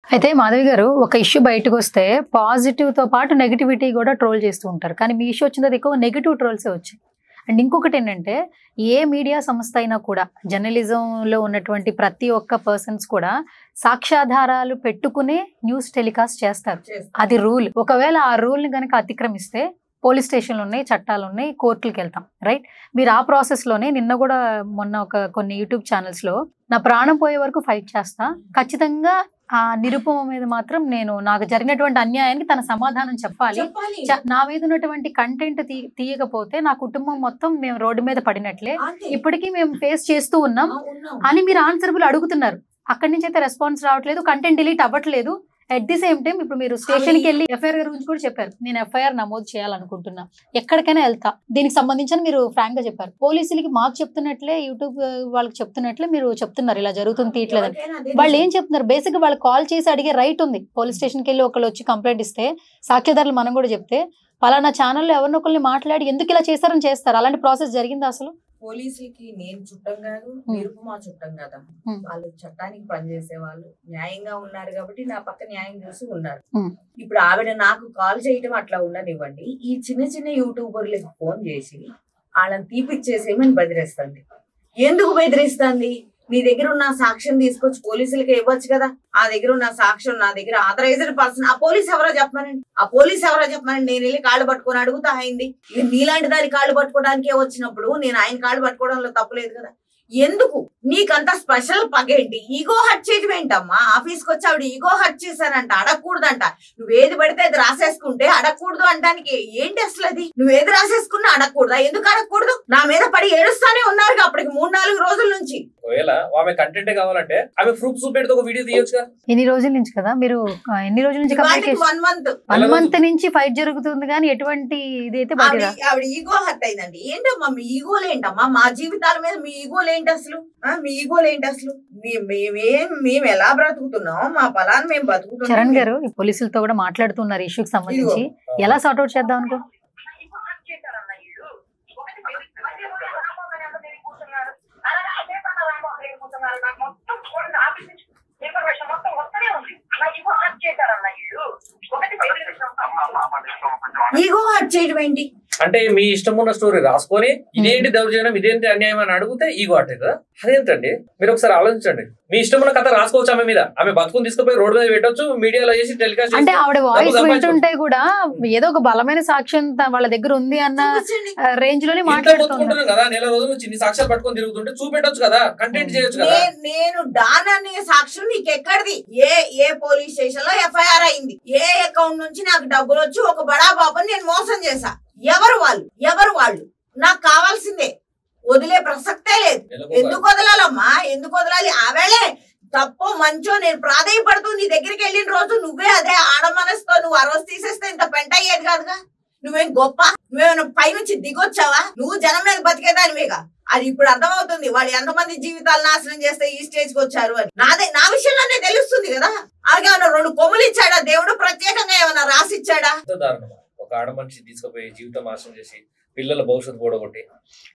అయితే మాధవి గారు ఒక ఇష్యూ బయటకు వస్తే పాజిటివ్ తో పాటు నెగిటివిటీ కూడా ట్రోల్ చేస్తూ ఉంటారు కానీ మీ ఇష్యూ వచ్చిన ఎక్కువ నెగిటివ్ ట్రోల్సే వచ్చాయి అండ్ ఇంకొకటి ఏంటంటే ఏ మీడియా సంస్థ అయినా కూడా జర్నలిజంలో ఉన్నటువంటి ప్రతి ఒక్క పర్సన్స్ కూడా సాక్ష్యాధారాలు పెట్టుకునే న్యూస్ టెలికాస్ట్ చేస్తారు అది రూల్ ఒకవేళ ఆ రూల్ ని కనుక అతిక్రమిస్తే పోలీస్ స్టేషన్లు ఉన్నాయి చట్టాలు ఉన్నాయి కోర్టులకు వెళ్తాం రైట్ మీరు ఆ ప్రాసెస్ లోనే నిన్న కూడా మొన్న ఒక కొన్ని యూట్యూబ్ ఛానల్స్ లో నా ప్రాణం పోయే వరకు ఫైట్ చేస్తా ఖచ్చితంగా ఆ నిరుపమ మీద మాత్రం నేను నాకు జరిగినటువంటి అన్యాయానికి తన సమాధానం చెప్పాలి చెప్పాలి చ- నా మీద ఉన్నటువంటి కంటెంట్ తీయకపోతే నా కుటుంబం మొత్తం మేము రోడ్డు మీద పడినట్లే అంతే. ఇప్పటికీ మేము ఫేస్ చేస్తూ ఉన్నాం ఆ, ఉన్నాం. అని మీరు ఆన్సరబుల్ అడుగుతున్నారు అక్కడి నుంచి అయితే రెస్పాన్స్ రావట్లేదు కంటెంట్ డిలీట్ అవ్వట్లేదు అట్ ది సేమ్ టైం ఇప్పుడు మీరు స్టేషన్కి వెళ్ళి ఎఫ్ఐఆర్ గురించి కూడా చెప్పారు నేను ఎఫ్ఐఆర్ నమోదు చేయాలనుకుంటున్నా ఎక్కడికైనా వెళ్తా దీనికి సంబంధించి మీరు ఫ్రాంక్ గా చెప్పారు పోలీసులకి మాకు చెప్తున్నట్లే యూట్యూబ్ వాళ్ళకి చెప్తున్నట్లే మీరు చెప్తున్నారు ఇలా జరుగుతుంది తీయట్లేదని ఎవరికైనా అదే వాళ్ళు ఏం నిజం. చెప్తున్నారు బేసిక్ గా వాళ్ళు కాల్ చేసి అడిగే రైట్ ఉంది పోలీస్ స్టేషన్కి వెళ్ళి ఒకళ్ళు వచ్చి కంప్లైంట్ ఇస్తే సాక్ష్యదారులు మనం కూడా చెప్తే పలానా ఛానల్లో ఎవరినొకరిని మాట్లాడి ఎందుకు ఇలా చేస్తారని చేస్తారు అలాంటి ప్రాసెస్ జరిగిందా అసలు పోలీసులకి నేను చుట్టం కాదు నిరుపమా చుట్టం కాదమ్మా Hmm. వాళ్ళు చట్టానికి పనిచేసే వాళ్ళు న్యాయంగా ఉన్నారు కాబట్టి నా పక్క న్యాయం చూసి ఉన్నారు Hmm. ఇప్పుడు ఆవిడ నాకు కాల్ చేయటం అట్లా ఉండనివ్వండి ఈ చిన్న చిన్న యూట్యూబర్లకు ఫోన్ చేసి వాళ్ళని తీపిచ్చేసేయమని బెదిరిస్తుంది ఎందుకు బెదిరిస్తుంది నీ దగ్గర ఉన్న సాక్ష్యం తీసుకొచ్చి పోలీసులకి ఇవ్వచ్చు కదా ఆ దగ్గర ఉన్న సాక్ష్యం నా దగ్గర ఆథరైజ్డ్ పర్సన్ ఆ పోలీస్ ఎవరో చెప్పమనండి ఆ పోలీస్ ఎవరో చెప్పమనండి నేను వెళ్ళి కాళ్ళు పట్టుకొని అడుగుతా అయింది ఇక నీలాంటి దాని కాళ్ళు పట్టుకోవడానికే వచ్చినప్పుడు నేను ఆయన కాళ్ళు పట్టుకోవడంలో తప్పులేదు కదా ఎందుకు నీకంత స్పెషల్ పగేంటి ఈగో హట్ చేయడం ఏంటమ్మా ఆఫీస్కి వచ్చి ఆవిడ ఈగో హట్ చేశానంట అడగకూడదంట నువ్వు ఏది పడితే అది రాసేసుకుంటే అడగకూడదు అంటానికి ఏంటి అసలు అది నువ్వు ఏది రాసేసుకున్నా అడగకూడదా ఎందుకు అడగకూడదు నా మీద పడి ఏడుస్తానే ఉన్నారు అప్పటికి మూడు నాలుగు రోజుల నుంచి ఒకవేళ ఆమె కంటెంట్ కావాలంటే ఆమె ప్రూఫ్ చూపెడితే ఒక వీడియో తీయొచ్చుగా ఎన్ని రోజుల నుంచి కదా మీరు ఆ, ఎన్ని రోజుల నుంచి communication one month one month నుంచి ఫైట్ జరుగుతుంది కానీ ఎటువంటి ఇదైతే బయట ఆవిడ రా- ఆవిడ ఈగో హర్ట్ అయిందండి ఏంటమ్మా మీ ఈగోలు ఏంటమ్మా మా జీవితాల మీద మీ ఈగోలు ఏంటి అసలు ఆ, మీ ఈగోలు ఏంటి అసలు మీ- మేమేం మేము ఎలా బ్రతుకుతున్నాం మా ఫలాన్ని మేము బతుకుతున్నాం చరణ్ గారు ఈ పోలీసులతో కూడా మాట్లాడుతున్నారు ఇష్యూకి సంబంధించి ఎలా సార్ట్అవుట్ చేద్దాం అనుకో ఈగో హర్ట్ చేయడం ఏంటి అంటే మీ ఇష్టం ఉన్న స్టోరీ రాసుకొని ఇదేంటి దౌర్జన్యం ఇదేంటి అన్యాయం అని అడిగితే ఈగో అంటే కదా అదేంటండి మీరు ఒకసారి ఆలోచించండి మీ ఇష్టం ఉన్న కథ రాసుకోవచ్చు ఆమె మీద ఆమె బతుకుని తీసుకుపోయి రోడ్డు మీద పెట్టొచ్చు మీడియాలో చేసి టెలికాస్ట్ అంటే ఆవిడ వాయిస్ డబ్బు వింటుంటే కూడా ఏదో ఒక బలమైన సాక్ష్యం త- వాళ్ళ దగ్గర ఉంది అన్న చూపించండి. రేంజ్ లోనే ఇంట్లో మాట్లాడుతున్నారు బతుకుంటున్నాం కదా నెల రోజుల నుంచి ఇన్ని సాక్ష్యాలు పట్టుకొని తిరుగుతుంటే చూపెట్టొచ్చు కదా కంటెంట్ చేయొచ్చు కదా నే- నేను డాన్ అనే సాక్ష్యం నీకు ఎక్కడిది ఏ ఏ పోలీస్ స్టేషన్ లో ఎఫ్ఐఆర్ అయింది ఏ అకౌంట్ నుంచి నాకు డబ్బులు వచ్చి ఒక బడా బాబుని నేను మోసం చేశా ఎవరు వాళ్ళు ఎవరు వాళ్ళు నాకు కావాల్సిందే వదిలే ప్రసక్తే లేదు నెలకు ఎందుకు వదలాలమ్మా ఎందుకు వదలాలి ఆవేళే తప్పో మంచో నేను ప్రాధాయపడుతూ నీ దగ్గరికి వెళ్ళిన రోజు నువ్వే అదే ఆడ మనసుతో నువ్వు ఆ రోజు తీసేస్తే ఇంత పెంట అయ్యేది కాదుగా నువ్వేం గొప్ప నువ్వేమైనా పైనుంచి దిగొచ్చావా నువ్వు జనం మీద బతికేదానివేగా అది ఇప్పుడు అర్థమవుతుంది వాళ్ళు ఎంతమంది జీవితాలు నాశనం చేస్తే ఈ స్టేజ్ కి వచ్చారు అని నాదే నా విషయంలోనే తెలుస్తుంది కదా అలాగే ఏమన్నా రెండు కొమ్ములు ఇచ్చాడా దేవుడు ప్రత్యేకంగా ఏమన్నా రాసిచ్చాడా ఎంత దారుణం ఒక ఆడ మనిషి తీసుకుపోయి జీవితం నాశనం చేసి పిల్లల భవిష్యత్తు కూడా ఒకటి